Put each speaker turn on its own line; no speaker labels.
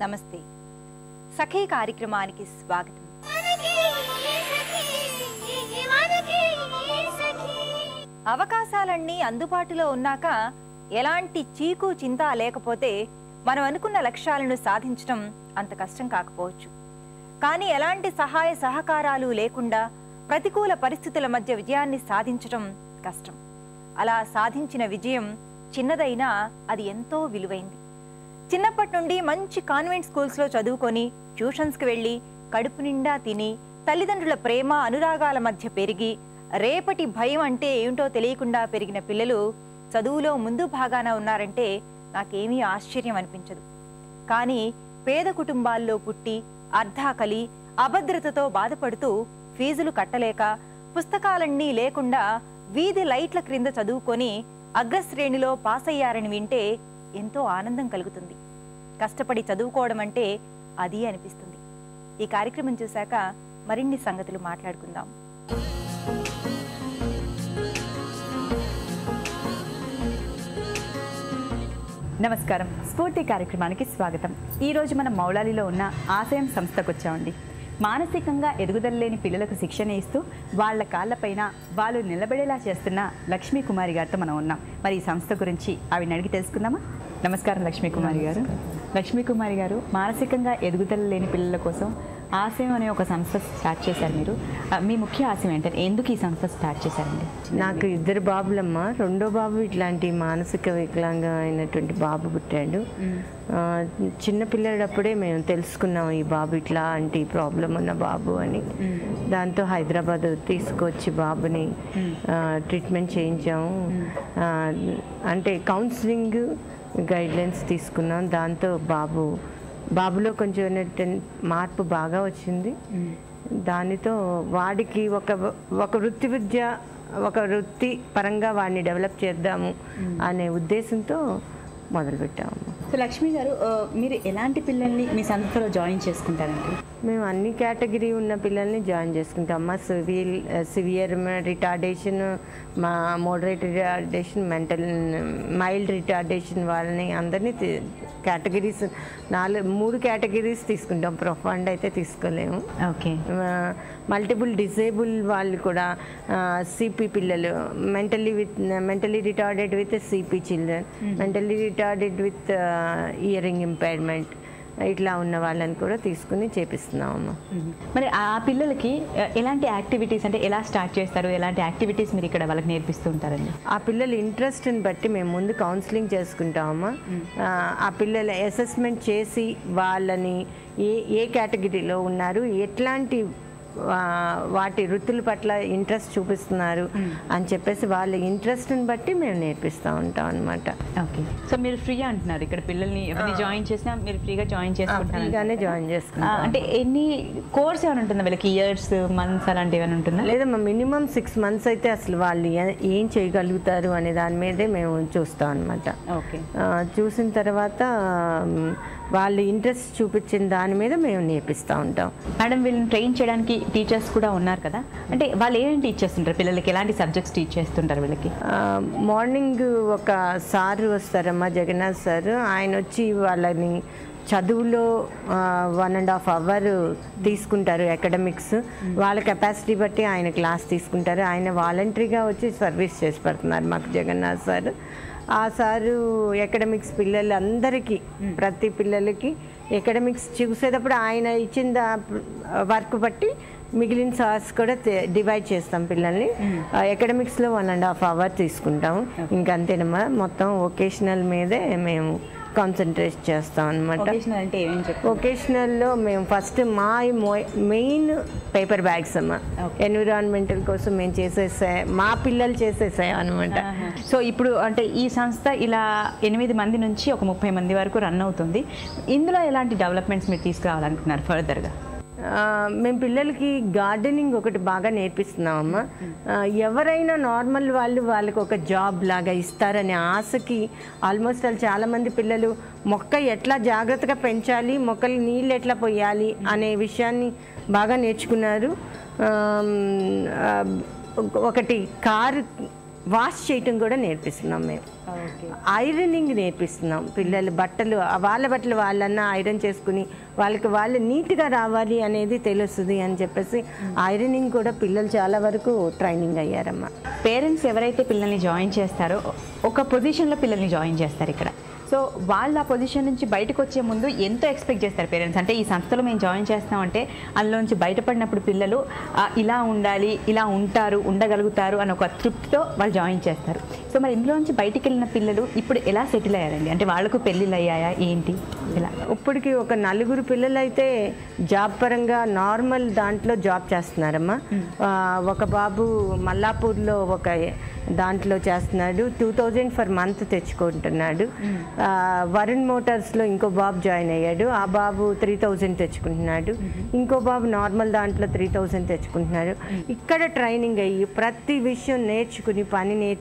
నమస్తే సఖీ కార్యక్రమానికి స్వాగతం అవకాశాలన్నీ అందుబాటులో ఉన్నాక ఎలాంటి చీకు చింత లేకపోతే మనం అనుకున్న లక్ష్యాలను సాధించడం అంత కష్టం కాకపోవచ్చు కానీ ఎలాంటి సహాయ సహకారాలు లేకుండా ప్రతికూల పరిస్థితుల మధ్య విజయాన్ని సాధించడం కష్టం అలా సాధించిన విజయం చిన్నదైనా అది ఎంతో విలువైంది చిన్నప్పటి నుండి మంచి కాన్వెంట్ స్కూల్స్లో చదువుకొని ట్యూషన్స్కి వెళ్ళి కడుపు నిండా తిని తల్లిదండ్రుల ప్రేమ అనురాగాల మధ్య పెరిగి రేపటి భయం అంటే ఏమిటో తెలియకుండా పెరిగిన పిల్లలు చదువులో ముందు భాగాన ఉన్నారంటే నాకేమీ ఆశ్చర్యం అనిపించదు కానీ పేద కుటుంబాల్లో పుట్టి అర్ధాకలి అభద్రతతో బాధపడుతూ ఫీజులు కట్టలేక పుస్తకాలన్నీ లేకుండా వీధి లైట్ల క్రింద చదువుకొని అగ్రశ్రేణిలో పాస్ అయ్యారని వింటే ఎంతో ఆనందం కలుగుతుంది కష్టపడి చదువుకోవడం అంటే అది అనిపిస్తుంది ఈ కార్యక్రమం చూశాక మరిన్ని సంగతులు మాట్లాడుకుందాం
నమస్కారం స్ఫూర్తి కార్యక్రమానికి స్వాగతం ఈరోజు మనం మౌలాలిలో ఉన్న ఆశయం సంస్థకు వచ్చామండి మానసికంగా ఎదుగుదల లేని పిల్లలకు శిక్షణ ఇస్తూ వాళ్ళ కాళ్ళపైన వాళ్ళు నిలబడేలా చేస్తున్న లక్ష్మీ కుమారి గారితో మనం ఉన్నాం మరి ఈ సంస్థ గురించి ఆవిడని అడిగి తెలుసుకుందామా నమస్కారం లక్ష్మీ కుమారి గారు లక్ష్మీ కుమారి గారు మానసికంగా ఎదుగుదల లేని పిల్లల కోసం ఆశయం అనే ఒక సంస్థ స్టార్ట్ చేశారు మీరు ఆ, మీ ముఖ్య ఆశయం ఏంటంటే ఎందుకు ఈ సంస్థ స్టార్ట్ చేశారండి
నాకు ఇద్దరు బాబులమ్మ రెండో బాబు ఇట్లాంటి మానసిక వికలాంగ అయినటువంటి బాబు పుట్టాడు ఆ, చిన్న పిల్లడప్పుడే మేము తెలుసుకున్నాం ఈ బాబు ఇట్లాంటి ప్రాబ్లం ఉన్న బాబు అని దాంతో హైదరాబాద్ తీసుకొచ్చి బాబుని ఆ, ట్రీట్మెంట్ చేయించాము ఆ, అంటే కౌన్సిలింగ్ గైడ్లైన్స్ తీసుకున్నాం దాంతో బాబు బాబులో కొంచెం ఏంటంటే మార్పు బాగా వచ్చింది దానితో వాడికి ఒక ఒక వృత్తి విద్య ఒక వృత్తి పరంగా వాడిని డెవలప్ చేద్దాము అనే ఉద్దేశంతో మొదలుపెట్టాము
సో లక్ష్మి గారు ఆ, మీరు ఎలాంటి పిల్లల్ని మీ సంస్థలో జాయిన్ చేసుకుంటారండి
మేము అన్ని కేటగిరీ ఉన్న పిల్లల్ని జాయిన్ చేసుకుంటాం మా సివిల్ సివియర్ రిటార్డేషన్ మా moderate retardation mental mild retardation వాళ్ళని అందరినీ కేటగిరీస్ నాలుగు మూడు కేటగిరీస్ తీసుకుంటాం ప్రొఫండ్ అయితే తీసుకోలేము
ఓకే
మల్టిపుల్ డిసేబుల్ వాళ్ళు కూడా సిపి పిల్లలు mentally with mentally retarded with CP children mentally retarded with hearing impairment ఇట్లా ఉన్న వాళ్ళని కూడా తీసుకుని చేపిస్తున్నాము
మరి ఆ పిల్లలకి ఆ, ఎలాంటి యాక్టివిటీస్ అంటే ఎలా స్టార్ట్ చేస్తారు ఎలాంటి యాక్టివిటీస్ మీరు ఇక్కడ వాళ్ళకి నేర్పిస్తూ ఉంటారండి
ఆ పిల్లల ఇంట్రెస్ట్ని బట్టి మేము ముందు కౌన్సిలింగ్ చేసుకుంటామమ్మా ఆ, ఆ పిల్లల అసెస్మెంట్ చేసి వాళ్ళని ఏ ఏ కేటగిరీలో ఉన్నారు ఎట్లాంటి ఆ, వాటి వృత్తుల పట్ల ఇంట్రెస్ట్ చూపిస్తున్నారు అని చెప్పేసి వాళ్ళ ఇంట్రెస్ట్ని బట్టి మేము నేర్పిస్తూ ఉంటాం అనమాట
ఓకే సో మీరు ఫ్రీ అంటున్నారు ఇక్కడ పిల్లల్ని ఎవరిని జాయిన్ చేసినా మీరు ఫ్రీగా జాయిన్ చేసుకుంటారు
ఫ్రీగానే జాయిన్ చేసుకుంటాం
అంటే ఎన్ని కోర్స్ ఏమైనా ఉంటుందా వీళ్ళకి ఇయర్స్ మంత్స్ అలాంటివి ఏమైనా ఉంటుందా
లేదమ్మా మినిమం సిక్స్ మంత్స్ అయితే అసలు వాళ్ళు ఏ- ఏం చేయగలుగుతారు అనే దాని మీదే మేము చూస్తాం అనమాట
ఓకే
చూసిన తర్వాత మ్, వాళ్ళు ఇంట్రెస్ట్ చూపించిన దాని మీద మేము నేర్పిస్తూ ఉంటాం
మేడం వీళ్ళని ట్రైన్ చేయడానికి టీచర్స్ కూడా ఉన్నారు కదా అంటే వాళ్ళు ఏమేమి టీచ్ చేస్తుంటారు పిల్లలకి ఎలాంటి సబ్జెక్ట్స్ టీచ్ చేస్తుంటారు వీళ్ళకి
ఆ, మార్నింగ్ ఒక సార్ వస్తారమ్మా జగన్నాథ్ సార్ ఆయన వచ్చి వాళ్ళని చదువులో వన్ అండ్ హాఫ్ అవర్ తీసుకుంటారు అకాడమిక్స్ వాళ్ళ కెపాసిటీ బట్టి ఆయన క్లాస్ తీసుకుంటారు ఆయన వాలంటరీగా వచ్చి సర్వీస్ చేసి పెడుతున్నారు మాకు జగన్నాథ్ సార్ ఆ సారు ఎకడమిక్స్ పిల్లలందరికీ ప్రతి పిల్లలకి ఎకడమిక్స్ చూసేటప్పుడు ఆయన ఇచ్చిన వర్క్ బట్టి మిగిలిన సార్స్ కూడా డివైడ్ చేస్తాం పిల్లల్ని ఎకడమిక్స్లో వన్ అండ్ హాఫ్ అవర్ తీసుకుంటాము ఇంకంతేనమ్మా మొత్తం ఒకేషనల్ మీదే మేము కాన్సన్ట్రేట్ చేస్తాం అనమాట
వొకేషనల్ అంటే ఏమేమి చెప్పు
వొకేషనల్లో మేము ఫస్ట్ మా మెయిన్ పేపర్ బ్యాగ్స్ అమ్మ ఎన్విరాన్మెంటల్ కోసం మేము చేసేసే మా పిల్లలు చేసేసాయి అనమాట
సో ఇప్పుడు అంటే ఈ సంస్థ ఇలా ఎనిమిది మంది నుంచి ఒక ముప్పై మంది వరకు రన్ అవుతుంది ఇందులో ఎలాంటి డెవలప్మెంట్స్ మీరు తీసుకురావాలనుకున్నారు ఫర్దర్గా
ఆ, మేము పిల్లలకి గార్డెనింగ్ ఒకటి బాగా నేర్పిస్తున్నామమ్మా ఆ, ఎవరైనా నార్మల్ వాళ్ళు వాళ్ళకి ఒక జాబ్ లాగా ఇస్తారనే ఆశకి ఆల్మోస్ట్ వాళ్ళు చాలామంది పిల్లలు మొక్క ఎట్లా జాగ్రత్తగా పెంచాలి మొక్కలు నీళ్ళు ఎట్లా పోయాలి అనే విషయాన్ని బాగా నేర్చుకున్నారు ఆమ్, ఆ, ఒకటి కారు వాష్ చేయటం కూడా నేర్పిస్తున్నాం మేము
ఓకే
ఐరనింగ్ నేర్పిస్తున్నాం పిల్లలు బట్టలు వాళ్ళ బట్టలు వాళ్ళన్నా ఐరన్ చేసుకుని వాళ్ళకి వాళ్ళు నీట్గా రావాలి అనేది తెలుస్తుంది అని చెప్పేసి ఐరనింగ్ కూడా పిల్లలు చాలా వరకు ట్రైనింగ్ అయ్యారమ్మా
పేరెంట్స్ ఎవరైతే పిల్లల్ని జాయిన్ చేస్తారో ఒక పొజిషన్లో పిల్లల్ని జాయిన్ చేస్తారు ఇక్కడ సో వాళ్ళ ఆ పొజిషన్ నుంచి బయటకు వచ్చే ముందు ఎంతో ఎక్స్పెక్ట్ చేస్తారు పేరెంట్స్ అంటే ఈ సంస్థలో మేము జాయిన్ చేస్తామంటే అందులోంచి బయటపడినప్పుడు పిల్లలు ఆ, ఇలా ఉండాలి ఇలా ఉంటారు ఉండగలుగుతారు అని ఒక తృప్తితో వాళ్ళు జాయిన్ చేస్తారు సో మరి ఇందులోంచి బయటికి వెళ్ళిన పిల్లలు ఇప్పుడు ఎలా సెటిల్ అయ్యారండి అంటే వాళ్ళకు పెళ్ళిళ్ళు అయ్యాయా ఏంటి ఇలా
ఇప్పటికి ఒక నలుగురు పిల్లలు అయితే జాబ్ పరంగా నార్మల్ దాంట్లో జాబ్ చేస్తున్నారమ్మా ఆ, ఒక బాబు మల్లాపూర్లో ఒక దాంట్లో చేస్తున్నాడు టూ థౌజండ్ ఫర్ మంత్ తెచ్చుకుంటున్నాడు ఆ, వరుణ్ మోటార్స్లో ఇంకో బాబు జాయిన్ అయ్యాడు ఆ బాబు త్రీ థౌజండ్ తెచ్చుకుంటున్నాడు ఇంకో బాబు నార్మల్ దాంట్లో త్రీ థౌజండ్ తెచ్చుకుంటున్నాడు ఇక్కడ ట్రైనింగ్ అయ్యి ప్రతి విషయం నేర్చుకుని పని నేర్చు